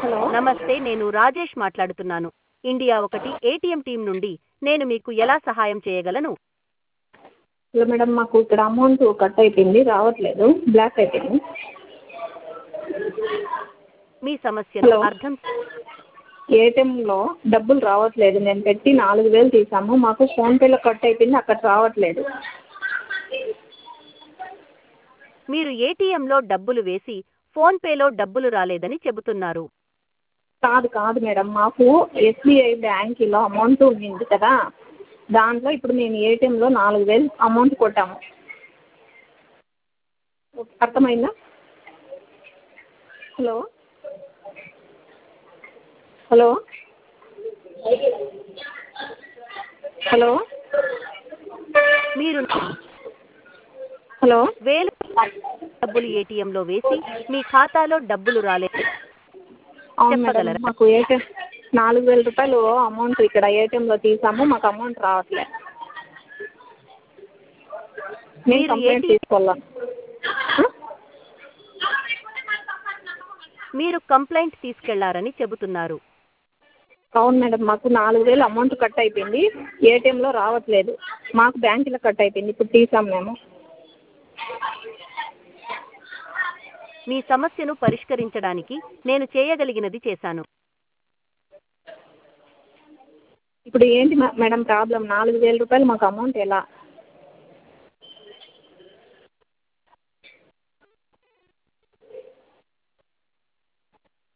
Hello నమస్తే నేను రాజేష్ మాట్లాడుతున్నాను ఇండియా ఒకటి ఏటీఎం టీం నుండి నేను మీకు ఎలా సహాయం చేయగలను హలో మేడం మాకు ఇక్కడ అమౌంట్ కట్ అయిపోయింది రావట్లేదు బ్లాక్ అయిపోయింది మీ సమస్యను హలో. అర్థం ఏటీఎంలో డబ్బులు రావట్లేదు నేను పెట్టి నాలుగు వేలు తీసాము మాకు ఫోన్పేలో కట్ అయిపోయింది అక్కడ రావట్లేదు మీరు ఏటీఎంలో డబ్బులు వేసి ఫోన్పేలో డబ్బులు రాలేదని చెబుతున్నారు కాదు కాదు మేడం మాకు ఎస్బీఐ బ్యాంకులో అమౌంట్ ఉండింది కదా దాంట్లో ఇప్పుడు మేము ఏటీఎంలో నాలుగు వేలు అమౌంట్ కొట్టాము అర్థమైందా హలో హలో హలో మీరు హలో వేలు డబ్బులు ఏటీఎంలో వేసి మీ ఖాతాలో డబ్బులు రాలేదు అవును మేడం చెప్పగలరా? మాకు ఏటీఎం నాలుగు వేల రూపాయలు అమౌంట్ ఇక్కడ ఏటీఎంలో తీసాము మాకు అమౌంట్ రావట్లేదు నేను మీరు కంప్లైంట్ ATM తీసుకోవాలను మీరు కంప్లైంట్ తీసుకెళ్లారని చెబుతున్నారు అవును మేడం మాకు నాలుగు వేలు అమౌంట్ కట్ అయిపోయింది ఏటీఎంలో రావట్లేదు మాకు బ్యాంకులో కట్ అయిపోయింది ఇప్పుడు తీసాం మేము మీ సమస్యను పరిష్కరించడానికి నేను చేయగలిగినది చేశాను ఇప్పుడు ఏంటి మే- మేడం ప్రాబ్లం నాలుగు వేల రూపాయలు మాకు అమౌంట్ ఎలా